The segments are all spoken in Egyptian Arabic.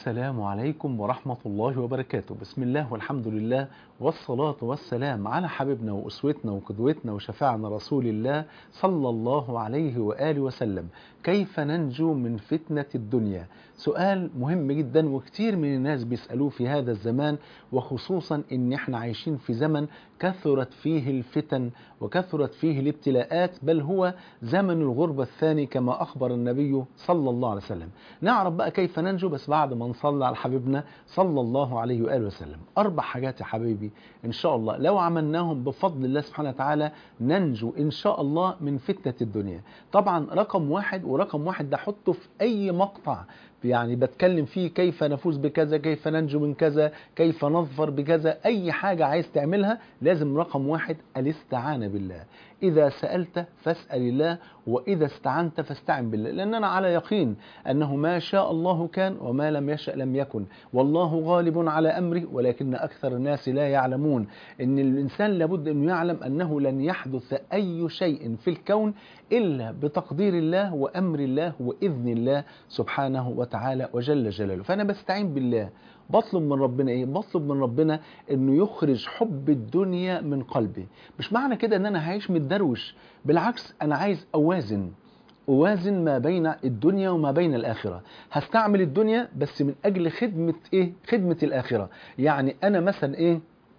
السلام عليكم ورحمة الله وبركاته بسم الله والحمد لله والصلاة والسلام على حبيبنا وأسوتنا وقدوتنا وشفاعنا رسول الله صلى الله عليه وآله وسلم كيف ننجو من فتنة الدنيا سؤال مهم جدا وكتير من الناس بيسألوه في هذا الزمان وخصوصا ان احنا عايشين في زمن كثرت فيه الفتن وكثرت فيه الابتلاءات بل هو زمن الغربة الثاني كما أخبر النبي صلى الله عليه وسلم نعرف بقى كيف ننجو بس بعد ما نصلي على حبيبنا صلى الله عليه وآله وسلم أربع حاجات يا حبيبي إن شاء الله لو عملناهم بفضل الله سبحانه وتعالى ننجو إن شاء الله من فتنة الدنيا طبعا رقم واحد ورقم واحد ده حطه في أي مقطع يعني بتكلم فيه كيف نفوز بكذا كيف ننجو من كذا كيف نظفر بكذا أي حاجة عايز تعملها لازم رقم واحد الاستعانة بالله إذا سألت فاسأل الله وإذا استعنت فاستعن بالله لأن أنا على يقين أنه ما شاء الله كان وما لم يشأ لم يكن والله غالب على أمره ولكن أكثر الناس لا يعلمون أن الإنسان لابد أنه يعلم أنه لن يحدث أي شيء في الكون إلا بتقدير الله وأمر الله وإذن الله سبحانه وتعالى وجل جلاله فأنا بستعين بالله بطلب من ربنا ايه بطلب من ربنا انه يخرج حب الدنيا من قلبي مش معنى كده ان انا هعيش متدروش بالعكس انا عايز اوازن اوازن ما بين الدنيا وما بين الاخره هستعمل الدنيا بس من اجل خدمه ايه خدمه الاخره يعني انا مثلا ايه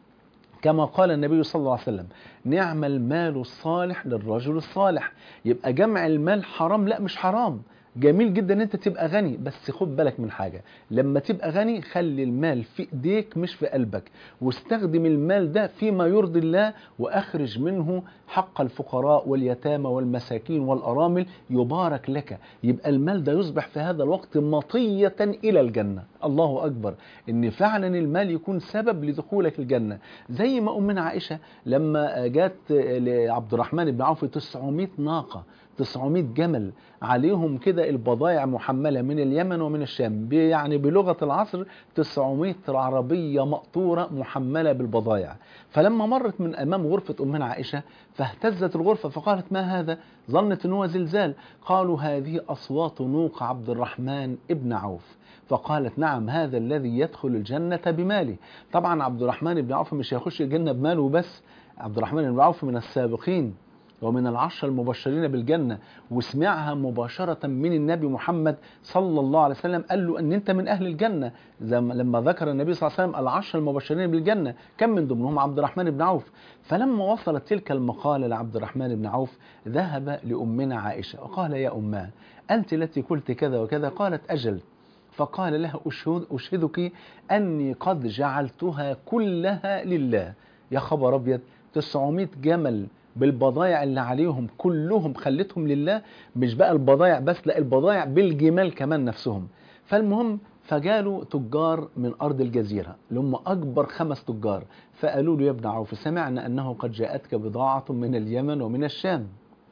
كما قال النبي صلى الله عليه وسلم نعم المال الصالح للرجل الصالح يبقى جمع المال حرام لا مش حرام جميل جدا ان انت تبقى غني بس خد بالك من حاجه لما تبقى غني خلي المال في ايديك مش في قلبك واستخدم المال ده فيما يرضي الله واخرج منه حق الفقراء واليتامى والمساكين والارامل يبارك لك يبقى المال ده يصبح في هذا الوقت مطيه الى الجنه الله اكبر ان فعلا المال يكون سبب لدخولك الجنه زي ما امنا عائشه لما جات لعبد الرحمن بن عوف 900 ناقه 900 جمل عليهم كده البضائع محملة من اليمن ومن الشام يعني بلغة العصر 900 عربية مقطورة محملة بالبضائع فلما مرت من أمام غرفة أمنا عائشة فاهتزت الغرفة فقالت ما هذا ظنت أنه زلزال قالوا هذه أصوات نوق عبد الرحمن ابن عوف فقالت نعم هذا الذي يدخل الجنة بماله طبعا عبد الرحمن بن عوف مش هيخش الجنة بماله بس عبد الرحمن بن عوف من السابقين ومن العشر المبشرين بالجنة وسمعها مباشرة من النبي محمد صلى الله عليه وسلم قال له أن أنت من أهل الجنة زي لما ذكر النبي صلى الله عليه وسلم العشر المبشرين بالجنة كم من ضمنهم عبد الرحمن بن عوف فلما وصلت تلك المقالة لعبد الرحمن بن عوف ذهب لأمنا عائشة وقال يا أماه أنت التي قلت كذا وكذا قالت أجل فقال لها أشهد أشهدك أني قد جعلتها كلها لله يا خبر أبيض 900 جمل بالبضايع اللي عليهم كلهم خلتهم لله مش بقى البضايع بس لا البضايع بالجمال كمان نفسهم فالمهم فجالوا تجار من أرض الجزيرة اللي هم أكبر خمس تجار فقالوا له يا ابن عوف سمعنا أنه قد جاءتك بضاعة من اليمن ومن الشام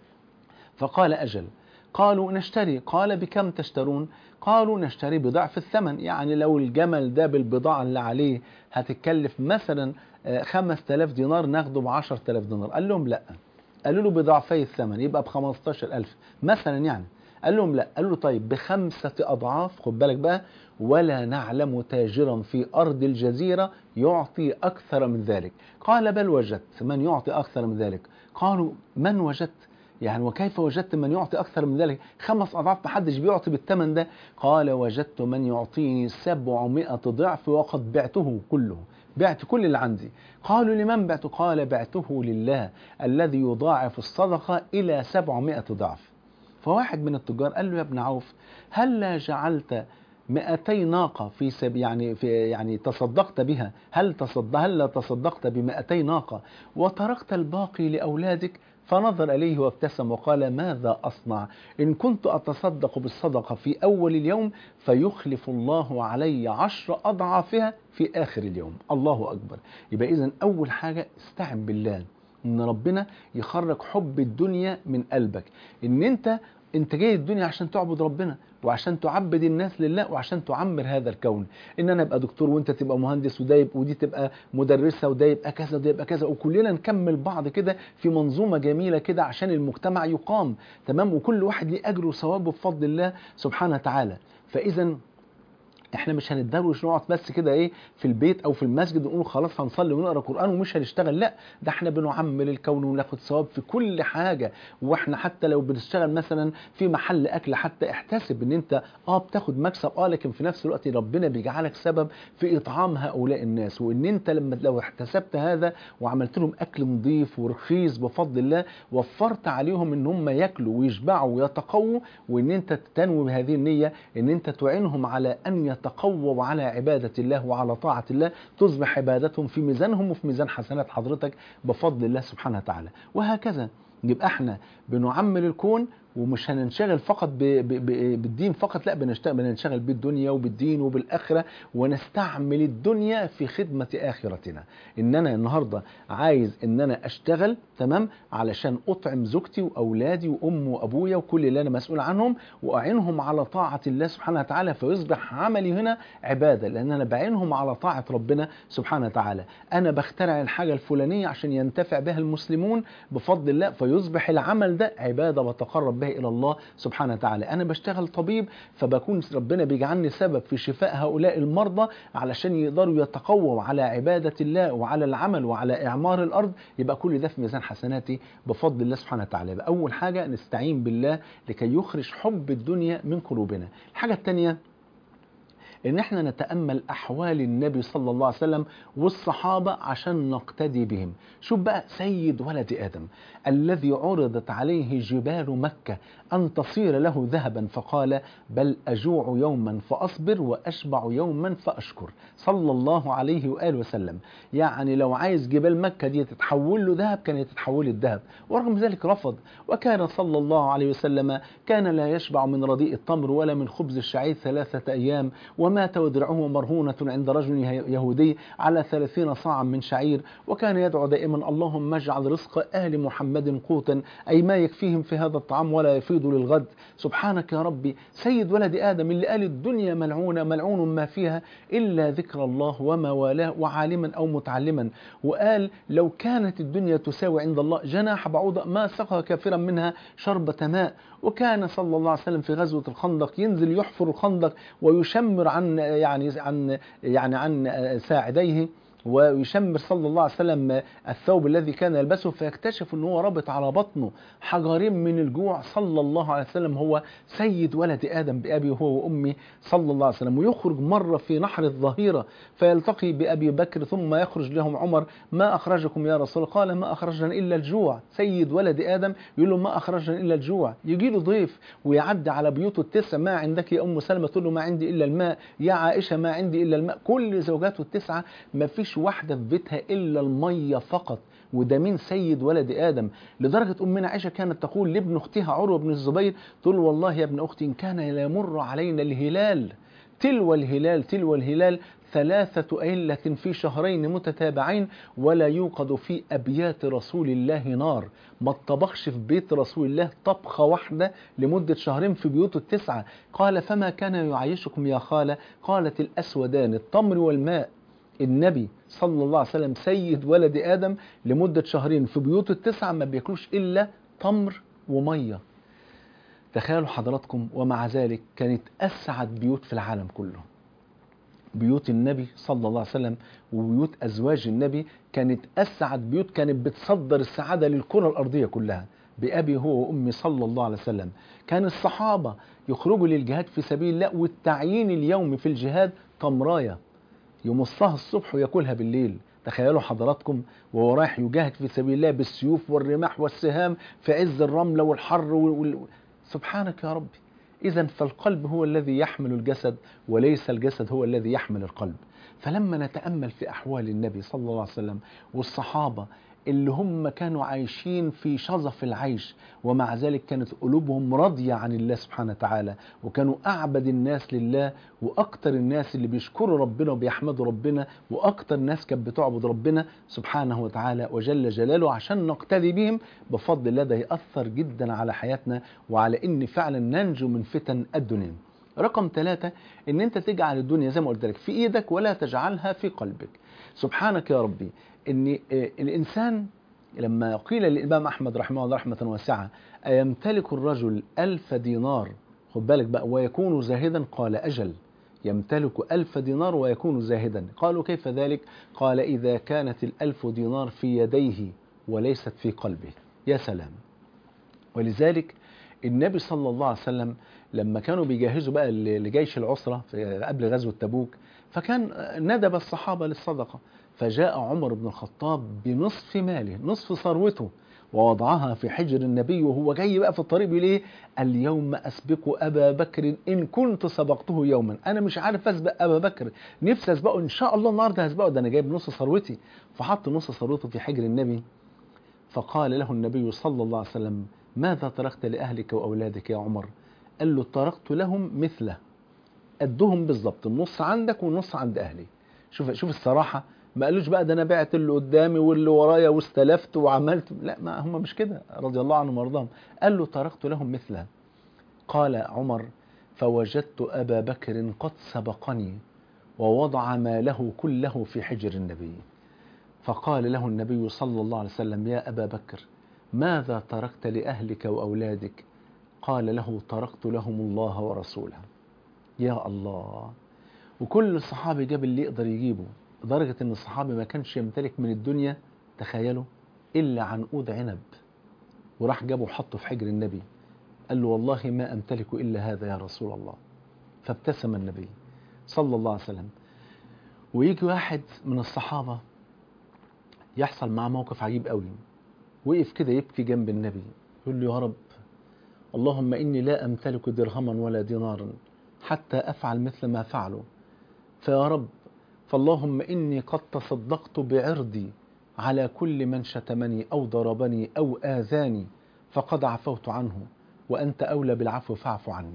فقال أجل قالوا نشتري قال بكم تشترون قالوا نشتري بضعف الثمن يعني لو الجمل ده بالبضاعة اللي عليه هتتكلف مثلا خمس تلاف دينار ناخده بعشر تلاف دينار قال لهم لا قالوا له بضعفي الثمن يبقى بخمستاشر ألف مثلا يعني قال لهم لا قالوا له طيب بخمسة أضعاف خد بالك بقى ولا نعلم تاجرا في أرض الجزيرة يعطي أكثر من ذلك قال بل وجدت من يعطي أكثر من ذلك قالوا من وجدت يعني وكيف وجدت من يعطي أكثر من ذلك خمس أضعاف محدش بيعطي بالثمن ده قال وجدت من يعطيني سبعمائة ضعف وقد بعته كله بعت كل اللي عندي قالوا لمن بعته قال بعته لله الذي يضاعف الصدقة إلى سبعمائة ضعف فواحد من التجار قال له يا ابن عوف هل جعلت 200 ناقة في سب يعني في يعني تصدقت بها هل تصدق هل تصدقت ب 200 ناقة وتركت الباقي لأولادك فنظر إليه وابتسم وقال ماذا أصنع إن كنت أتصدق بالصدقة في أول اليوم فيخلف الله علي عشر أضعافها في آخر اليوم الله أكبر يبقى إذن أول حاجة استعن بالله إن ربنا يخرج حب الدنيا من قلبك إن أنت انت جاي الدنيا عشان تعبد ربنا وعشان تعبد الناس لله وعشان تعمر هذا الكون ان انا ابقى دكتور وانت تبقى مهندس وده يبقى ودي تبقى مدرسه وده يبقى كذا وده يبقى كذا وكلنا نكمل بعض كده في منظومه جميله كده عشان المجتمع يقام تمام وكل واحد ليه اجره وثوابه بفضل الله سبحانه وتعالى فاذا احنا مش هنتدروش نقعد بس كده ايه في البيت او في المسجد ونقول خلاص هنصلي ونقرا قران ومش هنشتغل لا ده احنا بنعمل الكون وناخد ثواب في كل حاجه واحنا حتى لو بنشتغل مثلا في محل اكل حتى احتسب ان انت اه بتاخد مكسب اه لكن في نفس الوقت ربنا بيجعلك سبب في اطعام هؤلاء الناس وان انت لما لو احتسبت هذا وعملت لهم اكل نظيف ورخيص بفضل الله وفرت عليهم ان هم ياكلوا ويشبعوا ويتقووا وان انت تنوي بهذه النيه ان انت تعينهم على ان يتقووا على عباده الله وعلى طاعه الله تصبح عبادتهم في ميزانهم وفي ميزان حسنات حضرتك بفضل الله سبحانه وتعالى وهكذا يبقى احنا بنعمل الكون ومش هننشغل فقط ب ب ب بالدين فقط لا بنشتغل بننشغل بالدنيا وبالدين وبالاخره ونستعمل الدنيا في خدمه اخرتنا ان انا النهارده عايز ان انا اشتغل تمام علشان اطعم زوجتي واولادي وامي وابويا وكل اللي انا مسؤول عنهم واعينهم على طاعه الله سبحانه وتعالى فيصبح عملي هنا عباده لان انا بعينهم على طاعه ربنا سبحانه وتعالى انا بخترع الحاجه الفلانيه عشان ينتفع بها المسلمون بفضل الله فيصبح العمل ده عباده بتقرب بها الى الله سبحانه وتعالى انا بشتغل طبيب فبكون ربنا بيجعلني سبب في شفاء هؤلاء المرضى علشان يقدروا يتقووا على عباده الله وعلى العمل وعلى اعمار الارض يبقى كل ده في ميزان حسناتي بفضل الله سبحانه وتعالى يبقى اول حاجه نستعين بالله لكي يخرج حب الدنيا من قلوبنا الحاجه الثانيه ان احنا نتامل احوال النبي صلى الله عليه وسلم والصحابه عشان نقتدي بهم شوف بقى سيد ولد ادم الذي عرضت عليه جبال مكه ان تصير له ذهبا فقال بل اجوع يوما فاصبر واشبع يوما فاشكر صلى الله عليه واله وسلم يعني لو عايز جبال مكه دي تتحول له ذهب كانت تتحول الذهب ورغم ذلك رفض وكان صلى الله عليه وسلم كان لا يشبع من رديء التمر ولا من خبز الشعير ثلاثه ايام ومات ودرعه مرهونة عند رجل يهودي على ثلاثين صاعا من شعير وكان يدعو دائما اللهم اجعل رزق آل محمد قوتا أي ما يكفيهم في هذا الطعام ولا يفيض للغد سبحانك يا ربي سيد ولد آدم اللي قال الدنيا ملعونة ملعون ما فيها إلا ذكر الله وما والاه وعالما أو متعلما وقال لو كانت الدنيا تساوي عند الله جناح بعوضة ما سقى كافرا منها شربة ماء وكان صلى الله عليه وسلم في غزوة الخندق ينزل يحفر الخندق ويشمر عن يعني عن يعني عن ساعديه ويشمر صلى الله عليه وسلم الثوب الذي كان يلبسه فيكتشف ان هو رابط على بطنه حجرين من الجوع صلى الله عليه وسلم هو سيد ولد ادم بابي هو وامي صلى الله عليه وسلم ويخرج مره في نحر الظهيره فيلتقي بابي بكر ثم يخرج لهم عمر ما اخرجكم يا رسول الله قال ما اخرجنا الا الجوع سيد ولد ادم يقول له ما اخرجنا الا الجوع يجي له ضيف ويعدي على بيوته التسع ما عندك يا ام سلمه تقول له ما عندي الا الماء يا عائشه ما عندي الا الماء كل زوجاته التسعه ما فيش واحده في بيتها الا الميه فقط وده من سيد ولد ادم لدرجه امنا عائشه كانت تقول لابن اختها عروه بن الزبير تقول والله يا ابن اختي ان كان ليمر علينا الهلال تلو الهلال تلو الهلال ثلاثة أيلة في شهرين متتابعين ولا يوقد في أبيات رسول الله نار ما اتطبخش في بيت رسول الله طبخة واحدة لمدة شهرين في بيوته التسعة قال فما كان يعيشكم يا خالة قالت الأسودان التمر والماء النبي صلى الله عليه وسلم سيد ولد آدم لمدة شهرين في بيوته التسعة ما بياكلوش إلا تمر ومية تخيلوا حضراتكم ومع ذلك كانت أسعد بيوت في العالم كله بيوت النبي صلى الله عليه وسلم وبيوت أزواج النبي كانت أسعد بيوت كانت بتصدر السعادة للكرة الأرضية كلها بأبي هو وأمي صلى الله عليه وسلم كان الصحابة يخرجوا للجهاد في سبيل الله والتعيين اليومي في الجهاد تمراية يمصها الصبح وياكلها بالليل تخيلوا حضراتكم وهو رايح يجاهد في سبيل الله بالسيوف والرماح والسهام في عز الرملة والحر وال... سبحانك يا ربي إذا فالقلب هو الذي يحمل الجسد وليس الجسد هو الذي يحمل القلب فلما نتأمل في أحوال النبي صلى الله عليه وسلم والصحابة اللي هم كانوا عايشين في شظف العيش ومع ذلك كانت قلوبهم راضية عن الله سبحانه وتعالى وكانوا أعبد الناس لله وأكتر الناس اللي بيشكروا ربنا وبيحمدوا ربنا وأكتر ناس كانت بتعبد ربنا سبحانه وتعالى وجل جلاله عشان نقتدي بهم بفضل الله ده يأثر جدا على حياتنا وعلى إن فعلا ننجو من فتن الدنيا رقم ثلاثة ان انت تجعل الدنيا زي ما قلت لك في ايدك ولا تجعلها في قلبك سبحانك يا ربي ان الانسان لما قيل للامام احمد رحمه الله رحمه واسعه ايمتلك الرجل الف دينار خد بالك بقى ويكون زاهدا قال اجل يمتلك ألف دينار ويكون زاهدا قالوا كيف ذلك قال إذا كانت الألف دينار في يديه وليست في قلبه يا سلام ولذلك النبي صلى الله عليه وسلم لما كانوا بيجهزوا بقى لجيش العسرة قبل غزوة تبوك فكان ندب الصحابة للصدقة فجاء عمر بن الخطاب بنصف ماله نصف ثروته ووضعها في حجر النبي وهو جاي بقى في الطريق بيقول ايه اليوم اسبق ابا بكر ان كنت سبقته يوما انا مش عارف اسبق ابا بكر نفسي اسبقه ان شاء الله النهارده هسبقه ده انا جايب نص ثروتي فحط نص ثروته في حجر النبي فقال له النبي صلى الله عليه وسلم ماذا تركت لاهلك واولادك يا عمر قال له تركت لهم مثله قدهم بالظبط النص عندك والنص عند اهلي شوف شوف الصراحه ما قالوش بقى ده انا بعت اللي قدامي واللي ورايا واستلفت وعملت لا ما هم مش كده رضي الله عنهم وارضاهم قال له تركت لهم مثله قال عمر فوجدت ابا بكر قد سبقني ووضع ماله كله في حجر النبي فقال له النبي صلى الله عليه وسلم يا ابا بكر ماذا تركت لاهلك واولادك قال له تركت لهم الله ورسوله يا الله وكل الصحابي جاب اللي يقدر يجيبه لدرجة ان الصحابي ما كانش يمتلك من الدنيا تخيلوا الا عنقود عنب وراح جابه وحطه في حجر النبي قال له والله ما امتلك الا هذا يا رسول الله فابتسم النبي صلى الله عليه وسلم ويجي واحد من الصحابة يحصل معاه موقف عجيب قوي وقف كده يبكي جنب النبي يقول له يا رب اللهم إني لا أمتلك درهما ولا دينارا حتى أفعل مثل ما فعلوا فيا رب فاللهم إني قد تصدقت بعرضي على كل من شتمني أو ضربني أو آذاني فقد عفوت عنه وأنت أولى بالعفو فاعف عني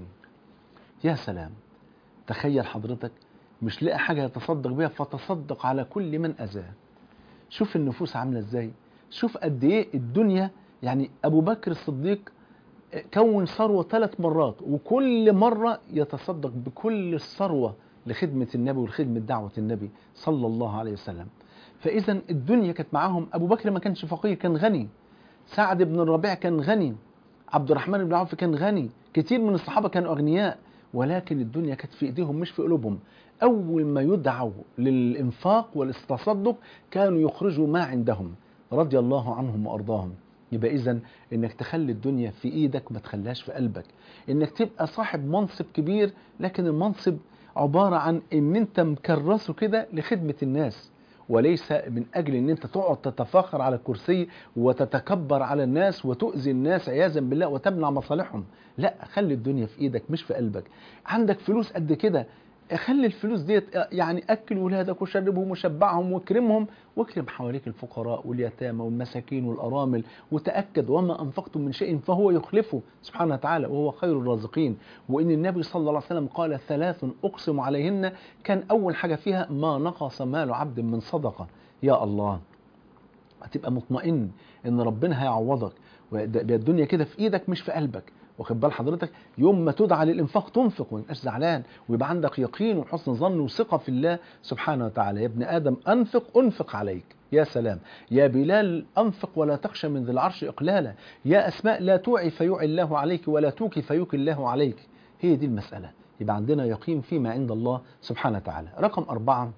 يا سلام تخيل حضرتك مش لقى حاجة يتصدق بها فتصدق على كل من أذاه شوف النفوس عاملة ازاي شوف قد ايه الدنيا يعني أبو بكر الصديق كون ثروة ثلاث مرات وكل مرة يتصدق بكل الثروة لخدمة النبي ولخدمة دعوة النبي صلى الله عليه وسلم فإذا الدنيا كانت معاهم أبو بكر ما كانش فقير كان غني سعد بن الربيع كان غني عبد الرحمن بن عوف كان غني كتير من الصحابة كانوا أغنياء ولكن الدنيا كانت في إيديهم مش في قلوبهم أول ما يدعوا للإنفاق والتصدق كانوا يخرجوا ما عندهم رضي الله عنهم وأرضاهم يبقى إذا إنك تخلي الدنيا في إيدك ما تخليهاش في قلبك إنك تبقى صاحب منصب كبير لكن المنصب عبارة عن إن أنت مكرسه كده لخدمة الناس وليس من أجل أن أنت تقعد تتفاخر على الكرسي وتتكبر على الناس وتؤذي الناس عياذا بالله وتمنع مصالحهم لا خلي الدنيا في إيدك مش في قلبك عندك فلوس قد كده خلي الفلوس ديت يعني اكل ولادك وشربهم وشبعهم واكرمهم واكرم حواليك الفقراء واليتامى والمساكين والارامل وتاكد وما انفقتم من شيء فهو يخلفه سبحانه وتعالى وهو خير الرازقين وان النبي صلى الله عليه وسلم قال ثلاث اقسم عليهن كان اول حاجه فيها ما نقص مال عبد من صدقه يا الله هتبقى مطمئن ان ربنا هيعوضك الدنيا كده في ايدك مش في قلبك واخد بال حضرتك يوم ما تدعى للانفاق تنفق وما تبقاش زعلان ويبقى عندك يقين وحسن ظن وثقه في الله سبحانه وتعالى يا ابن ادم انفق انفق عليك يا سلام يا بلال انفق ولا تخشى من ذي العرش اقلالا يا اسماء لا توعي فيوعي الله عليك ولا توكي فيوكي الله عليك هي دي المساله يبقى عندنا يقين فيما عند الله سبحانه وتعالى رقم أربعة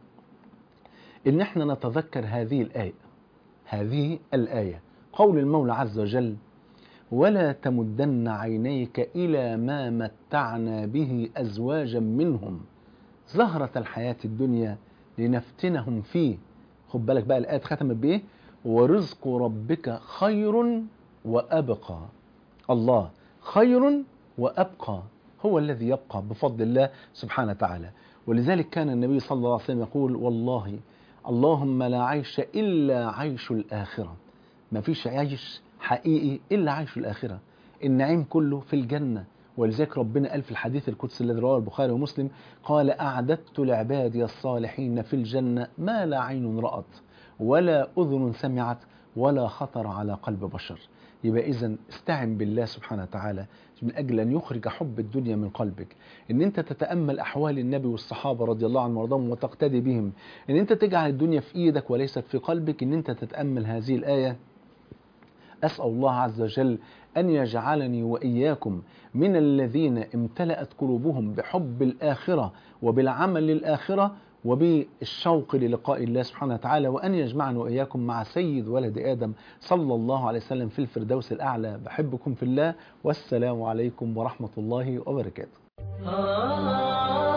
إن احنا نتذكر هذه الآية هذه الآية قول المولى عز وجل ولا تمدن عينيك إلى ما متعنا به أزواجا منهم زهرة الحياة الدنيا لنفتنهم فيه خد بالك بقى الآية ختمت بإيه ورزق ربك خير وأبقى الله خير وأبقى هو الذي يبقى بفضل الله سبحانه وتعالى ولذلك كان النبي صلى الله عليه وسلم يقول والله اللهم لا عيش إلا عيش الآخرة ما فيش عيش حقيقي إلا عيش الآخرة النعيم كله في الجنة ولذلك ربنا قال في الحديث القدسي الذي رواه البخاري ومسلم قال أعددت لعبادي الصالحين في الجنة ما لا عين رأت ولا أذن سمعت ولا خطر على قلب بشر يبقى إذا استعن بالله سبحانه وتعالى من أجل أن يخرج حب الدنيا من قلبك إن أنت تتأمل أحوال النبي والصحابة رضي الله عنهم وارضاهم وتقتدي بهم إن أنت تجعل الدنيا في إيدك وليست في قلبك إن أنت تتأمل هذه الآية أسأل الله عز وجل أن يجعلني وإياكم من الذين امتلأت قلوبهم بحب الآخرة وبالعمل للآخرة وبالشوق للقاء الله سبحانه وتعالى وأن يجمعني وإياكم مع سيد ولد آدم صلى الله عليه وسلم في الفردوس الأعلى بحبكم في الله والسلام عليكم ورحمة الله وبركاته